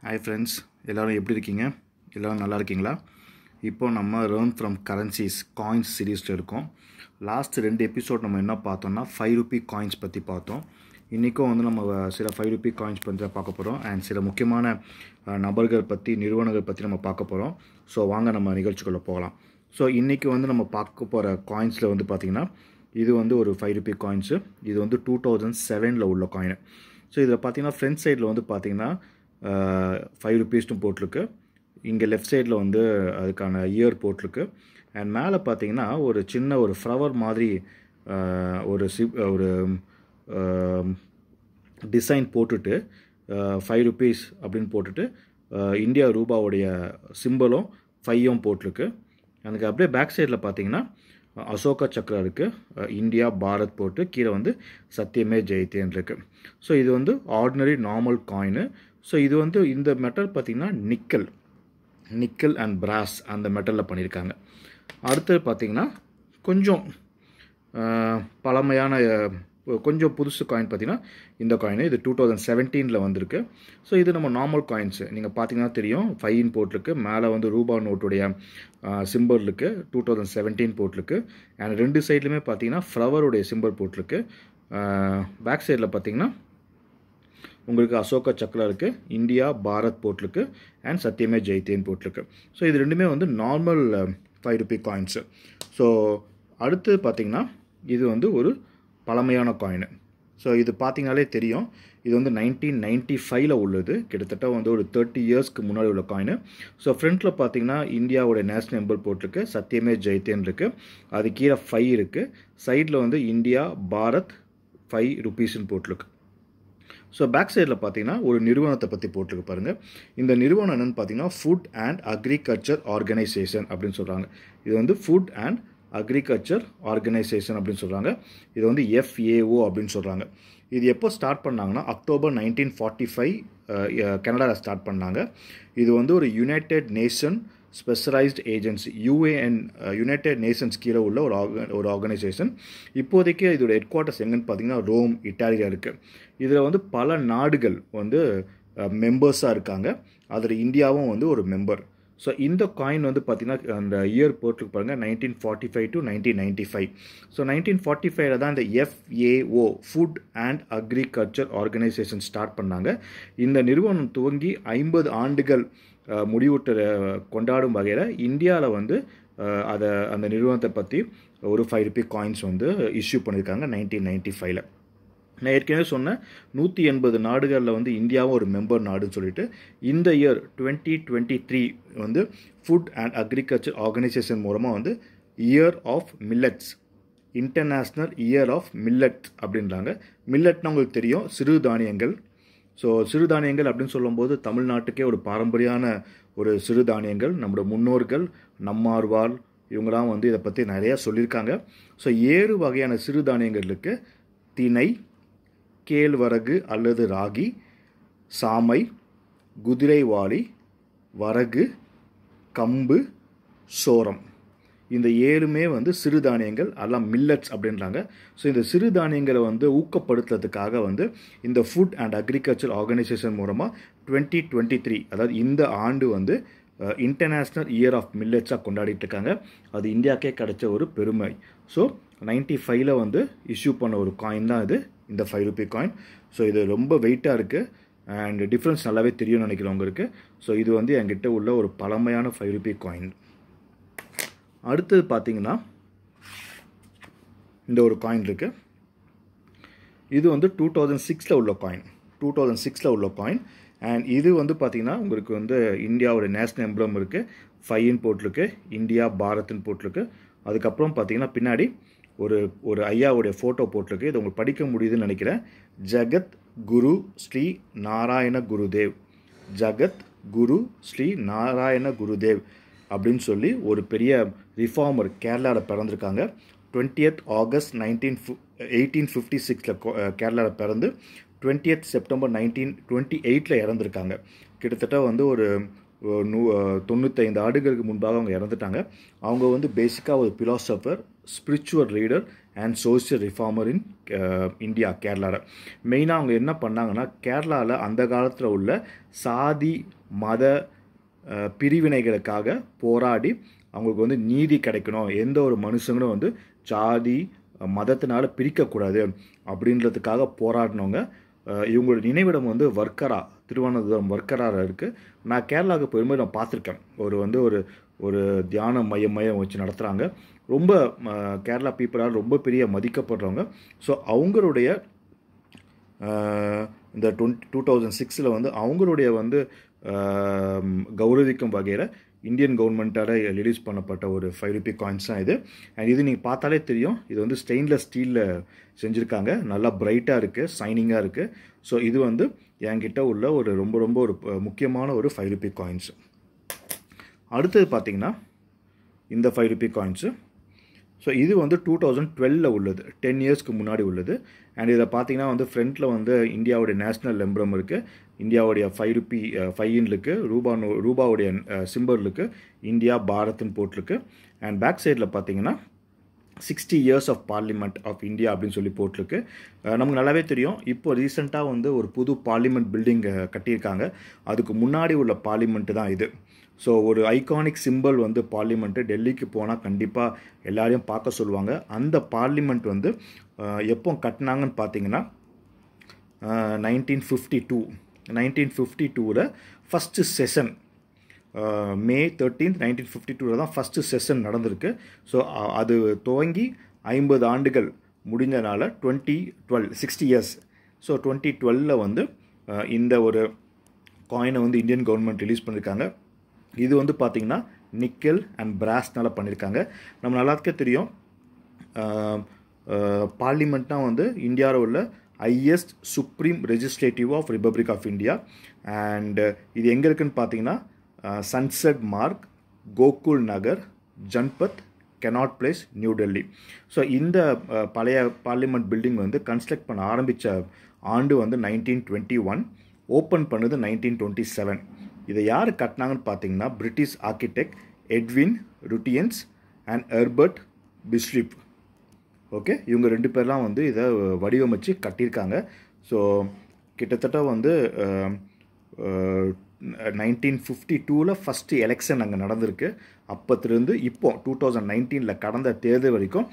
hi friends எல்லோரும் எப்படி இருக்கீங்க எல்லோரும் நல்லா இருக்கீங்களா இப்போ நம்ம லேர்ன் ஃப்ரம் கரன்சிஸ் காயின்ஸ் சீரீஸில் இருக்கோம் லாஸ்ட் ரெண்டு எபிசோட் நம்ம என்ன பார்த்தோம்னா ஃபைவ் ருபி காயின்ஸ் பற்றி பார்த்தோம் இன்றைக்கும் வந்து நம்ம சில ஃபைவ் ருபி காயின்ஸ் பற்றி தான் பார்க்க போகிறோம் அண்ட் சில முக்கியமான அஹ், நபர்கள் பற்றி நிறுவனங்கள் பற்றி நம்ம பார்க்க போகிறோம் ஸோ வாங்க நம்ம நிகழ்ச்சிக்குள்ளே போகலாம் ஸோ இன்றைக்கி வந்து நம்ம பார்க்க போகிற காயின்ஸில் வந்து பார்த்திங்கன்னா இது வந்து ஒரு ஃபைவ் ருபி காயின்ஸு இது வந்து டூ தௌசண்ட் செவனில் உள்ள காயின் ஸோ இதில் பார்த்தீங்கன்னா ஃப்ரண்ட் சைடில் வந்து பார்த்தீங்கன்னா ஃபைவ் ருபீஸ்னு போட்டிருக்கு இங்கே லெஃப்ட் சைடில் வந்து அதுக்கான இயர் போட்டிருக்கு அண்ட் மேலே பார்த்தீங்கன்னா ஒரு சின்ன ஒரு ஃப்ளவர் மாதிரி அஹ், ஒரு சிப் ஒரு டிசைன் போட்டுட்டு ஃபைவ் ருபீஸ் அப்படின்னு போட்டுட்டு அஹ், இந்தியா ரூபாவுடைய சிம்பலும் ஃபையும் போட்டிருக்கு எனக்கு அப்படியே பேக் சைடில் பார்த்தீங்கன்னா அசோகா சக்கரா இருக்குது இந்தியா பாரத் போட்டு கீழே வந்து சத்தியமே ஜெயித்தேன் இருக்குது ஸோ இது வந்து ஆர்டினரி நார்மல் காயினு ஸோ இது வந்து இந்த மெட்டல் பார்த்திங்கன்னா நிக்கல் நிக்கல் அண்ட் பிராஸ் அந்த மெட்டலில் பண்ணியிருக்காங்க அடுத்தது பார்த்திங்கன்னா கொஞ்சம் அஹ், பழமையான அஹ், கொஞ்சம் புதுசு காயின் பார்த்தீங்கன்னா இந்த காயின் இது டூ தௌசண்ட் செவன்டீனில் வந்திருக்கு ஸோ இது நம்ம நார்மல் காயின்ஸு நீங்கள் பார்த்தீங்கன்னா தெரியும் ஃபைன் போட்டிருக்கு மேலே வந்து ரூபா நோட்டுடைய சிம்பிள் இருக்குது டூ தௌசண்ட் செவன்டீன் போட்டிருக்கு அண்ட் ரெண்டு சைட்லையுமே பார்த்தீங்கன்னா ஃப்ளவருடைய சிம்பிள் போட்டிருக்கு பேக் சைடில் பார்த்தீங்கன்னா உங்களுக்கு அசோகா சக்கரா இருக்குது இந்தியா பாரத் போட்டிருக்கு அண்ட் சத்தியமே ஜெயித்தேன் போட்டிருக்கு ஸோ இது ரெண்டுமே வந்து normal five rupee coins so அடுத்து பார்த்தீங்கன்னா இது வந்து ஒரு பழமையான காயின் ஸோ இது பார்த்தீங்கனாலே தெரியும் இது வந்து நைன்டீன் நைன்ட்டி ஃபைவ்ல உள்ளது கிட்டத்தட்ட வந்து ஒரு தேர்ட்டி இயர்ஸ்க்கு முன்னாடி உள்ள காயின் ஸோ ஃப்ரண்ட்டில் பார்த்தீங்கன்னா இந்தியாவோட நேஷனல் எம்பல் போட்டிருக்கு சத்தியமே ஜெயித்தேன் இருக்குது அது கீழே ஃபைவ் இருக்குது சைடில் வந்து இந்தியா பாரத் ஃபைவ் ருபீஸ்ன்னு போட்டிருக்கு ஸோ பேக் சைடில் பார்த்தீங்கன்னா ஒரு நிறுவனத்தை பற்றி போட்டிருக்கு பாருங்கள் இந்த நிறுவனம் என்னென்னு பார்த்தீங்கன்னா ஃபுட் அண்ட் அக்ரிகல்ச்சர் ஆர்கனைசேஷன் அப்படின்னு சொல்கிறாங்க இது வந்து ஃபுட் அண்ட் அக்ரிகல்ச்சர் ஆர்கனைசேஷன் அப்படின்னு சொல்கிறாங்க இது வந்து எஃப்ஏஓ அப்படின்னு சொல்கிறாங்க இது எப்போ ஸ்டார்ட் பண்ணாங்கன்னா அக்டோபர் நைன்டீன் ஃபார்ட்டி ஃபைவ் கனடாவில் ஸ்டார்ட் பண்ணாங்க இது வந்து ஒரு united nation specialized agency UN United Nations கீழே உள்ள ஒரு ஆர்க ஒரு ஆர்கனைசேஷன் இப்போதைக்கு இதோட ஹெட் குவார்ட்டர்ஸ் எங்கன்னு பார்த்தீங்கன்னா ரோம் இட்டாலியில் இருக்குது இதில் வந்து பல நாடுகள் வந்து மெம்பர்ஸாக இருக்காங்க அதில் இந்தியாவும் வந்து ஒரு மெம்பர் ஸோ இந்த காயின் வந்து பார்த்திங்கன்னா அந்த இயர் போட்டுக்கு பாருங்கள் nineteen forty five to nineteen ninety five so nineteen forty ஃபைவ்ல தான் இந்த FAO food and agriculture organization start பண்ணாங்க இந்த நிறுவனம் துவங்கி ஐம்பது ஆண்டுகள் அஹ், முடிவுற்ற கொண்டாடும் வகையில் இந்தியாவில் வந்து அஹ், அதை அந்த நிறுவனத்தை பற்றி ஒரு ஃபைவ் ருபி காயின்ஸ் வந்து இஷ்யூ பண்ணியிருக்காங்க நைன்டீன் நைன்ட்டி ஃபைவ்ல நான் ஏற்கனவே சொன்னேன் நூற்றி எண்பது நாடுகளில் வந்து இந்தியாவும் ஒரு மெம்பர் நாடுன்னு சொல்லிட்டு இந்த இயர் டுவெண்ட்டி டுவெண்ட்டி த்ரீ வந்து ஃபுட் அண்ட் அக்ரிகல்ச்சர் ஆர்கனைசேஷன் மூலமாக வந்து year of millets international year of millet அப்படின்றாங்க மில்லட்னா உங்களுக்கு தெரியும் சிறுதானியங்கள் ஸோ சிறுதானியங்கள் அப்படின்னு சொல்லும்போது தமிழ்நாட்டுக்கே ஒரு பாரம்பரியான ஒரு சிறுதானியங்கள் நம்மளோட முன்னோர்கள் நம்மார்வாள் இவங்களாம் வந்து இதை பற்றி நிறையா சொல்லியிருக்காங்க ஸோ ஏழு வகையான சிறுதானியங்கள் இருக்குது திணை கேழ்வரகு அல்லது ராகி சாமை குதிரைவாளி வரகு கம்பு சோரம் இந்த ஏழுமே வந்து சிறுதானியங்கள் எல்லாம் மில்லட்ஸ் அப்படின்றாங்க ஸோ இந்த சிறுதானியங்களை வந்து ஊக்கப்படுத்துறதுக்காக வந்து இந்த ஃபுட் அண்ட் அக்ரிகல்ச்சர் ஆர்கனைசேஷன் மூலமாக டுவெண்ட்டி டுவெண்ட்டி த்ரீ அதாவது இந்த ஆண்டு வந்து இன்டர்நேஷ்னல் இயர் ஆஃப் மில்லட்ஸாக கொண்டாடிட்டு இருக்காங்க அது இந்தியாக்கே கிடைச்ச ஒரு பெருமை ஸோ நைன்ட்டி ஃபைவ்ல வந்து இஷ்யூ பண்ண ஒரு காயின் தான் இது இந்த ஃபைவ் ருபி காயின் ஸோ இது ரொம்ப வெயிட்டாக இருக்குது அண்ட் டிஃப்ரென்ஸ் நல்லாவே தெரியும்னு நினைக்கிறேன் உங்களுக்கு ஸோ இது வந்து என்கிட்ட உள்ள ஒரு பழமையான ஃபைவ் ருபி காயின் அடுத்தது பார்த்தீங்கன்னா இந்த ஒரு காயின் இருக்குது இது வந்து டூ தௌசண்ட் சிக்ஸில் உள்ள காயின் டூ தௌசண்ட் சிக்ஸில் உள்ள காயின் அண்ட் இது வந்து பார்த்திங்கன்னா உங்களுக்கு வந்து இந்தியாவோட நேஷ்னல் எம்ப்ளம் இருக்குது ஃபைன் போட்டிருக்கு இந்தியா பாரத்னு போட்டிருக்கு அதுக்கப்புறம் பார்த்தீங்கன்னா பின்னாடி ஒரு ஒரு ஐயாவுடைய ஃபோட்டோ போட்டிருக்கு இது உங்களுக்கு படிக்க முடியுதுன்னு நினைக்கிறேன் ஜகத் குரு ஸ்ரீ நாராயண குருதேவ் ஜகத் குரு ஸ்ரீ நாராயண குருதேவ் அப்படின்னு சொல்லி ஒரு பெரிய ரிஃபார்மர் கேரளாவில் பிறந்திருக்காங்க twentieth August nineteen eighteen fifty சிக்ஸில் கேரளாவில் பிறந்து டுவெண்ட்டியத் செப்டம்பர் நைன்டீன் டுவெண்ட்டி எயிட்டில் இறந்துருக்காங்க கிட்டத்தட்ட வந்து ஒரு ஒரு நூ தொண்ணூத்தைந்து ஆண்டுகளுக்கு முன்பாக அவங்க இறந்துட்டாங்க அவங்க வந்து பேசிக்காக ஒரு philosopher spiritual leader and social reformer in India கேரளாவில் மெயினாக அவங்க என்ன பண்ணாங்கன்னா கேரளாவில் அந்த காலத்தில் உள்ள சாதி மத அஹ், பிரிவினைகளுக்காக போராடி அவங்களுக்கு வந்து நீதி கிடைக்கணும் எந்த ஒரு மனுஷங்களும் வந்து ஜாதி அஹ், மதத்தினால பிரிக்கக்கூடாது அப்படின்றதுக்காக போராடினவங்க அஹ், இவங்களோட நினைவிடம் வந்து வர்க்கரா திருவனந்தபுரம் வர்க்கராவில் இருக்குது நான் கேரளாவுக்கு போகும்போது நான் பார்த்துருக்கேன் ஒரு வந்து ஒரு ஒரு தியான மையம் மையம் வச்சு நடத்துகிறாங்க ரொம்ப அஹ், கேரளா பீப்புளால் ரொம்ப பெரிய மதிக்கப்படுறவங்க ஸோ அவங்களுடைய ஆஹ் இந்த டுவெண்ட்டி டூ தௌசண்ட் சிக்ஸில் வந்து அவங்களுடைய வந்து ஆஹ் கௌரவிக்கும் வகையில் இந்தியன் கவர்மெண்ட்டால் ரிலீஸ் பண்ணப்பட்ட ஒரு ஃபைவ் ருபி காயின்ஸ் தான் இது அண்ட் இது நீங்கள் பார்த்தாலே தெரியும் இது வந்து ஸ்டெயின்லெஸ் ஸ்டீலில் செஞ்சுருக்காங்க நல்லா பிரைட்டாக இருக்குது ஷைனிங்காக இருக்குது ஸோ இது வந்து என்கிட்ட உள்ள ஒரு ரொம்ப ரொம்ப ஒரு அஹ், முக்கியமான ஒரு ஃபைவ் ருபி காயின்ஸ் அடுத்தது பார்த்தீங்கன்னா இந்த ஃபைவ் ருபி காயின்ஸு ஸோ இது வந்து டூ தௌசண்ட் டுவெலில் உள்ளது டென் இயர்ஸ்க்கு முன்னாடி உள்ளது அண்ட் இதில் பார்த்தீங்கன்னா வந்து ஃப்ரண்ட்டில் வந்து இந்தியாவுடைய நேஷ்னல் எம்பரம் இருக்குது இந்தியாவுடைய ஃபைவ் ருபி ஃபைன் இருக்குது ரூபா நோ ரூபாவுடைய சிம்பர் இருக்குது இந்தியா பாரத்னு போட்டிருக்கு அண்ட் பேக் சைடில் பார்த்தீங்கன்னா sixty years of parliament of India அப்படின்னு சொல்லி போட்டிருக்கு அஹ் நமக்கு நல்லாவே தெரியும் இப்போ ரீசெண்டாக வந்து ஒரு புது பார்லிமெண்ட் பில்டிங் கட்டியிருக்காங்க அதுக்கு முன்னாடி உள்ள பார்லிமெண்ட்டு தான் இது ஸோ ஒரு ஐகானிக் சிம்பிள் வந்து பார்லிமெண்ட்டு டெல்லிக்கு போனால் கண்டிப்பாக எல்லாரையும் பார்க்க சொல்லுவாங்க அந்த பார்லிமெண்ட் வந்து அஹ், எப்போ கட்டினாங்கன்னு பார்த்தீங்கன்னா nineteen fifty two nineteen fifty டூவில் first session May thirteenth nineteen fifty டூவில் தான் ஃபஸ்ட்டு செஷன் நடந்திருக்கு ஸோ அது துவங்கி ஐம்பது ஆண்டுகள் முடிஞ்சனால twenty twelve sixty years so twenty டுவெலில் வந்து அஹ், இந்த ஒரு காயினை வந்து இந்தியன் கவர்மெண்ட் ரிலீஸ் பண்ணியிருக்காங்க இது வந்து பார்த்திங்கன்னா நிக்கல் அண்ட் பிராஸ்னால பண்ணியிருக்காங்க நம்ம நல்லாத்துக்கே தெரியும் பார்லிமெண்ட்னா வந்து இந்தியாவில் உள்ள highest supreme legislative of republic of India and இது எங்கே இருக்குன்னு பார்த்தீங்கன்னா Sansad Marg Gokul Nagar Janpath Connaught Place New Delhi so இந்த அஹ், பழைய பார்லிமெண்ட் பில்டிங் வந்து கன்ஸ்ட்ரக்ட் பண்ண ஆரம்பித்த ஆண்டு வந்து நைன்டீன் டுவெண்ட்டி ஒன் ஓப்பன் பண்ணது நைன்டீன் டுவெண்ட்டி செவன் இதை யார் கட்டினாங்கன்னு பார்த்தீங்கன்னா British architect Edwin Lutyens and Herbert பிஸ்லிப் ஓகே இவங்க ரெண்டு பேர்லாம் வந்து இதை வடிவமைச்சு கட்டியிருக்காங்க ஸோ கிட்டத்தட்ட வந்து நைன்டீன் ஃபிஃப்டி டூவில் ஃபஸ்ட்டு எலெக்ஷன் அங்கே நடந்திருக்கு அப்போத்திலிருந்து இப்போ டூ தௌசண்ட் நைன்டீனில் கடந்த தேர்தல் வரைக்கும்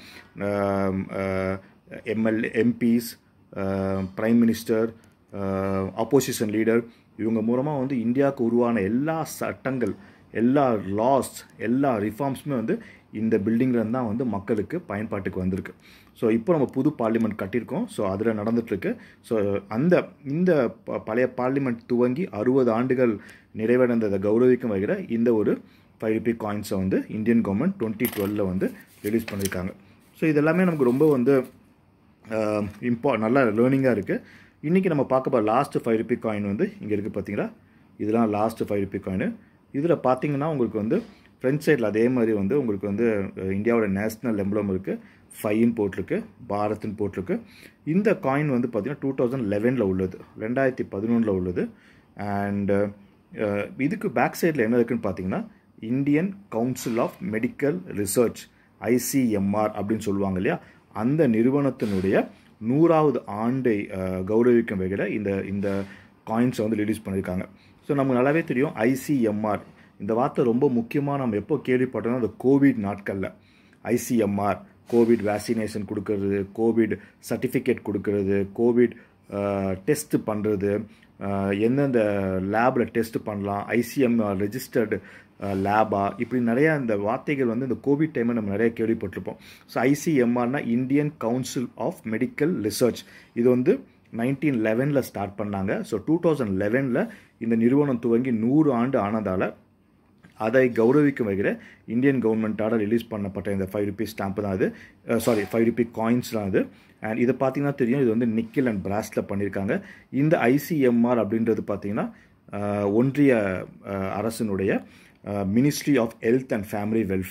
MLA MPs prime minister opposition leader இவங்க மூலமாக வந்து இந்தியாவுக்கு உருவான எல்லா சட்டங்கள் எல்லா லாஸ் எல்லா ரிஃபார்ம்ஸுமே வந்து இந்த பில்டிங்லேருந்து தான் வந்து மக்களுக்கு பயன்பாட்டுக்கு வந்திருக்கு ஸோ இப்போ நம்ம புது பார்லிமெண்ட் கட்டியிருக்கோம் ஸோ அதில் நடந்துகிட்ருக்கு ஸோ அந்த இந்த ப- பழைய பார்லிமெண்ட் துவங்கி அறுபது ஆண்டுகள் நிறைவடைந்ததை கௌரவிக்கும் வகையில் இந்த ஒரு ஃபைவ் ருபி காயின்ஸை வந்து இந்தியன் கவர்மெண்ட் டுவெண்ட்டி டுவெலில் வந்து ரிலீஸ் பண்ணியிருக்காங்க ஸோ இதெல்லாமே நமக்கு ரொம்ப வந்து இம்பா நல்ல லேர்னிங்காக இருக்குது இன்றைக்கி நம்ம பார்க்க போகிற லாஸ்ட் ஃபைவ் ருபி காயின் வந்து இங்கே இருக்குது பார்த்தீங்களா இதெல்லாம் லாஸ்ட் ஃபைவ் ருபி காயின் இதில் பார்த்தீங்கன்னா உங்களுக்கு வந்து ஃப்ரண்ட் சைடில் அதே மாதிரி வந்து உங்களுக்கு வந்து அஹ், இந்தியாவோட நேஷ்னல் எம்பளம் இருக்குது ஃபைன் போட்டிருக்கு பாரத்னு போட்டிருக்கு இந்த காயின் வந்து பார்த்தீங்கன்னா டூ தௌசண்ட் லெவனில் உள்ளது ரெண்டாயிரத்தி பதினொன்றில் உள்ளது அண்டு இதுக்கு பேக் சைடில் என்ன இருக்குன்னு பார்த்தீங்கன்னா Indian council of medical research ICMR அப்படின்னு சொல்லுவாங்க இல்லையா அந்த நிறுவனத்தினுடைய நூறாவது ஆண்டை அஹ், கௌரவிக்கும் வகையில் இந்த இந்த காயின்ஸை வந்து ரிலீஸ் பண்ணியிருக்காங்க ஸோ நமக்கு நல்லாவே தெரியும் ஐசிஎம்ஆர் இந்த வார்த்தை ரொம்ப முக்கியமாக நம்ம எப்போ கேள்விப்பட்டோம்னா அந்த கோவிட் நாட்களில் ஐசிஎம்ஆர் கோவிட் வேக்சினேஷன் கொடுக்கறது கோவிட் சர்டிஃபிகேட் கொடுக்கறது கோவிட் டெஸ்ட் பண்ணுறது எந்தெந்த லேபில் டெஸ்ட் பண்ணலாம் ஐசிஎம்ஆர் ரெஜிஸ்டர்டு லேபா இப்படி நிறையா இந்த வார்த்தைகள் வந்து இந்த கோவிட் டைமில் நம்ம நிறைய கேள்விப்பட்டிருப்போம் ஸோ ஐசிஎம்ஆர்னா Indian council of medical research இது வந்து நைன்டீன் லெவனில் ஸ்டார்ட் பண்ணாங்க ஸோ டூ தௌசண்ட் லெவனில் இந்த நிறுவனம் துவங்கி நூறு ஆண்டு ஆனதால் அதை கௌரவிக்கும் வகையில் இந்தியன் கவர்மெண்ட்டால் ரிலீஸ் பண்ணப்பட்ட இந்த ஃபைவ் ருபீஸ் ஸ்டாம்ப் தான் அது சாரி ஃபைவ் ருபி காயின்ஸ் தான் அது அண்ட் இதை பார்த்தீங்கன்னா தெரியும் இது வந்து நிக்கில் அண்ட் பிராஸில் பண்ணியிருக்காங்க இந்த ஐசிஎம்ஆர் அப்படின்றது பார்த்தீங்கன்னா அஹ், ஒன்றிய அஹ், அரசினுடைய ministry of health and family welfare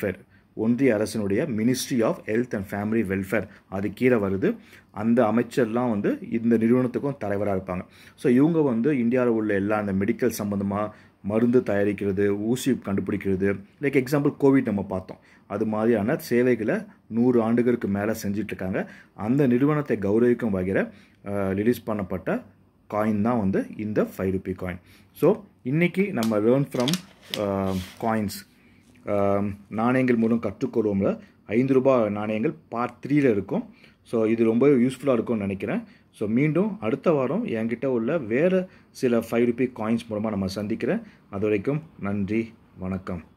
ஒன்றிய அரசினுடைய ministry of health and family welfare அது கீழே வருது அந்த அமைச்சர்லாம் வந்து இந்த நிறுவனத்துக்கும் தலைவராக இருப்பாங்க ஸோ இவங்க வந்து இந்தியாவில் உள்ள எல்லா அந்த மெடிக்கல் சம்மந்தமாக மருந்து தயாரிக்கிறது ஊசி கண்டுபிடிக்கிறது லைக் எக்ஸாம்பிள் கோவிட் நம்ம பார்த்தோம் அது மாதிரியான சேவைகளை நூறு ஆண்டுகளுக்கு மேலே செஞ்சிட்ருக்காங்க அந்த நிறுவனத்தை கௌரவிக்கும் வகையில் ரிலீஸ் பண்ணப்பட்ட காயின் தான் வந்து இந்த ஃபைவ் ருபி காயின் ஸோ இன்றைக்கி நம்ம லேர்ன் ஃப்ரம் காயின்ஸ் நாணயங்கள் மூலம் கற்றுக்கொள்வோம்ல ஐந்து ரூபாய் நாணயங்கள் பார்ட் த்ரீல இருக்கும் ஸோ இது ரொம்ப யூஸ்ஃபுல்லாக இருக்கும்னு நினைக்கிறேன் ஸோ மீண்டும் அடுத்த வாரம் என்கிட்ட உள்ள வேறு சில ஃபைவ் ருபி காயின்ஸ் மூலமாக நம்ம சந்திக்கிறேன் அது வரைக்கும் நன்றி வணக்கம்